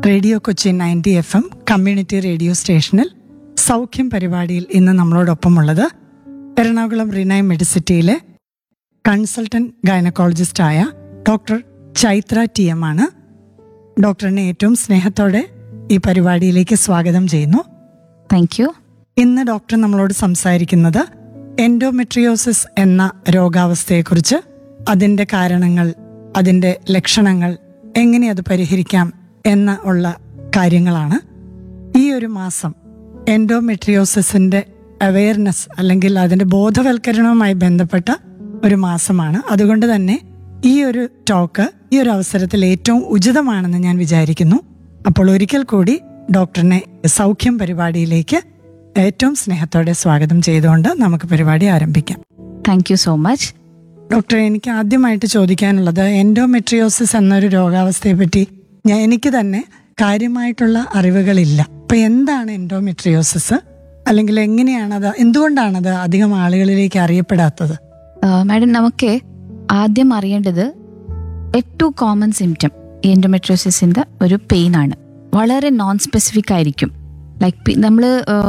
Radio Kochi ninety F M community radio സ്റ്റേഷനിൽ സൗഖ്യം പരിപാടിയിൽ ഇന്ന് നമ്മളോടൊപ്പമുള്ളത് എറണാകുളം റിനൈ മെഡിസിറ്റിയിലെ കൺസൾട്ടന്റ് ഗൈനക്കോളജിസ്റ്റായ ഡോക്ടർ ചൈത്ര ടി എം ആണ് ഡോക്ടറിനെ ഏറ്റവും സ്നേഹത്തോടെ ഈ പരിപാടിയിലേക്ക് സ്വാഗതം ചെയ്യുന്നു താങ്ക് യു ഇന്ന് ഡോക്ടർ നമ്മളോട് സംസാരിക്കുന്നത് എൻഡോമെട്രിയോസിസ് എന്ന രോഗാവസ്ഥയെക്കുറിച്ച് അതിന്റെ കാരണങ്ങൾ അതിന്റെ ലക്ഷണങ്ങൾ എങ്ങനെ അത് പരിഹരിക്കാം എന്ന ഉള്ള കാര്യങ്ങളാണ് ഈ ഒരു മാസം എൻഡോമെട്രിയോസിസിന്റെ അവയർനെസ് അല്ലെങ്കിൽ അതിന്റെ ബോധവൽക്കരണവുമായി ബന്ധപ്പെട്ട ഒരു മാസമാണ് അതുകൊണ്ട് തന്നെ ഈ ഒരു ടോക്ക് ഈ ഒരു അവസരത്തിൽ ഏറ്റവും ഉചിതമാണെന്ന് ഞാൻ വിചാരിക്കുന്നു അപ്പോൾ ഒരിക്കൽ കൂടി ഡോക്ടറിനെ സൗഖ്യം പരിപാടിയിലേക്ക് ഏറ്റവും സ്നേഹത്തോടെ സ്വാഗതം ചെയ്തുകൊണ്ട് നമുക്ക് പരിപാടി ആരംഭിക്കാം താങ്ക് യു സോ മച്ച് ഡോക്ടറെ എനിക്ക് ആദ്യമായിട്ട് ചോദിക്കാനുള്ളത് എൻഡോമെട്രിയോസിസ് എന്നൊരു രോഗാവസ്ഥയെ പറ്റി ഞാൻ എനിക്ക് തന്നെ കാര്യമായിട്ടുള്ള അറിവുകളില്ല അപ്പൊ എന്താണ് എൻഡോമെട്രിയോസിസ് അല്ലെങ്കിൽ എങ്ങനെയാണത് എന്തുകൊണ്ടാണത് അധികം ആളുകളിലേക്ക് അറിയപ്പെടാത്തത് മാഡം നമുക്ക് ആദ്യം അറിയേണ്ടത് ഏറ്റവും കോമൺ സിംറ്റം എൻഡോമെട്രോസിസിന്റെ ഒരു പെയിൻ ആണ് വളരെ നോൺ സ്പെസിഫിക് ആയിരിക്കും ലൈക്ക് നമ്മൾ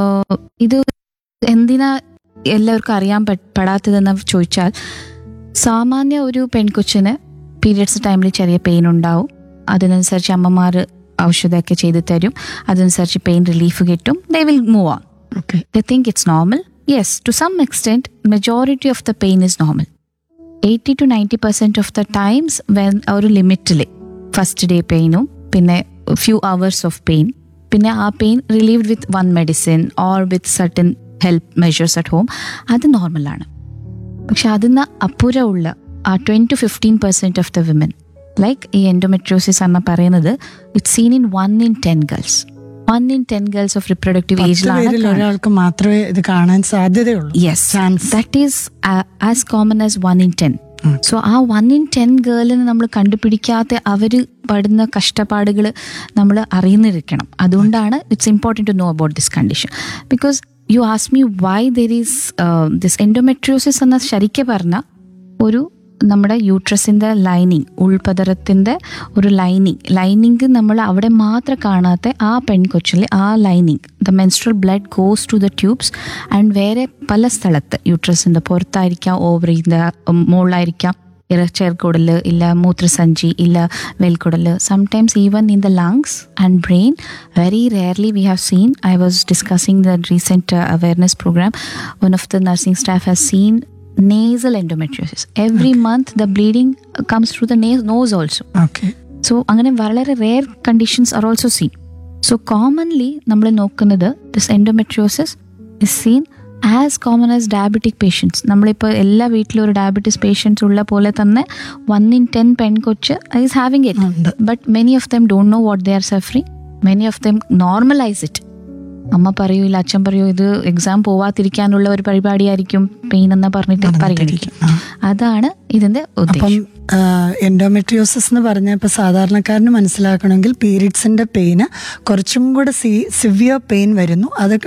ഇത് എന്തിനാ എല്ലാവർക്കും അറിയാൻ പ- പെടാത്തതെന്ന് ചോദിച്ചാൽ സാമാന്യ ഒരു പെൺകൊച്ചിന് പീരിയഡ്സ് ടൈമിൽ ചെറിയ പെയിൻ ഉണ്ടാവും അതിനനുസരിച്ച് അമ്മമാർ ഔഷധമൊക്കെ ചെയ്ത് തരും അതനുസരിച്ച് പെയിൻ റിലീഫ് കിട്ടും they will move on okay they think it's normal yes to some extent majority of the pain is normal 80 to 90 percent of the times when ഒരു ലിമിറ്റിൽ ഫസ്റ്റ് ഡേ പെയിനും പിന്നെ ഫ്യൂ അവേഴ്സ് ഓഫ് പെയിൻ പിന്നെ ആ pain relieved with one medicine or with certain help measures at home അത് നോർമലാണ് പക്ഷെ അതിന് അപ്പുറമുള്ള ആ ten to fifteen percent of the women like ഈ എൻഡോമെട്രോസിസ് എന്ന് പറയുന്നത് it seen in one in ten girls one in ten girls of reproductive പത്ത് ഏജിലാണ് പേരിൽ ഒരാൾക്ക് മാത്രമേ ഇത് കാണാൻ സാധ്യതയുള്ളൂ yes chance that is as common as one in ten so ആ വൺ ഇൻ ടെൻ ഗേളിന് നമ്മൾ കണ്ടുപിടിക്കാത്ത അവർ പടുന്ന കഷ്ടപ്പാടുകൾ നമ്മൾ അറിയുന്നിരിക്കണം അതുകൊണ്ടാണ് it's important to know about this condition because you as me why there is this endometriosis എന്ന ശരിക്കും പറഞ്ഞ ഒരു നമ്മുടെ യൂട്രസിൻ്റെ ലൈനിങ് ഉൾപദരത്തിൻ്റെ ഒരു ലൈനിങ് ലൈനിങ് നമ്മൾ അവിടെ മാത്രം കാണാത്ത ആ പെൺകൊച്ചിൽ ആ lining the menstrual blood goes to the tubes and വേറെ പല സ്ഥലത്ത് യൂട്രസിൻ്റെ പുറത്തായിരിക്കാം ഓവറിൻ്റെ മുകളിലായിരിക്കാം ഇറച്ചേർക്കുടൽ ഇല്ല മൂത്രസഞ്ചി ഇല്ല വെൽക്കുടൽ sometimes even in the lungs and brain very rarely we have seen I was discussing the recent awareness programme one of the nursing staff has seen nasal endometriosis. Every month the bleeding comes through the na- nose also. Okay so അങ്ങനെ വളരെ rare conditions are also seen so commonly നമ്മൾ നോക്കുന്നത് this endometriosis is seen as common as diabetic patients നമ്മളിപ്പോൾ എല്ലാ വീട്ടിലും ഒരു diabetes patients ഉള്ള പോലെ തന്നെ വൺ ഇൻ ടെൻ പെൺകൊച്ച് ഈസ് ഹാവിങ് ഇറ്റ് ഉണ്ട് but many of them don't know what they are suffering many of them normalise it അമ്മ പറയൂ ഇല്ല അച്ഛൻ പറയൂ ഇത് എക്സാം പോവാതിരിക്കാനുള്ള ഒരു പരിപാടിയായിരിക്കും പെയിൻ എന്ന് പറഞ്ഞിട്ട് പരിഗണിക്കും ആ. അതാണ് ഇതിന്റെ അപ്പം ഉദ്ദേശം എൻഡോമെട്രിയോസിസ് എന്ന് പറഞ്ഞാൽ ഇപ്പൊ സാധാരണക്കാരന് മനസ്സിലാക്കണമെങ്കിൽ പീരിയഡ്സിന്റെ പെയിന് കുറച്ചും കൂടെ സി സിവിയർ പെയിൻ വരുന്നു അത്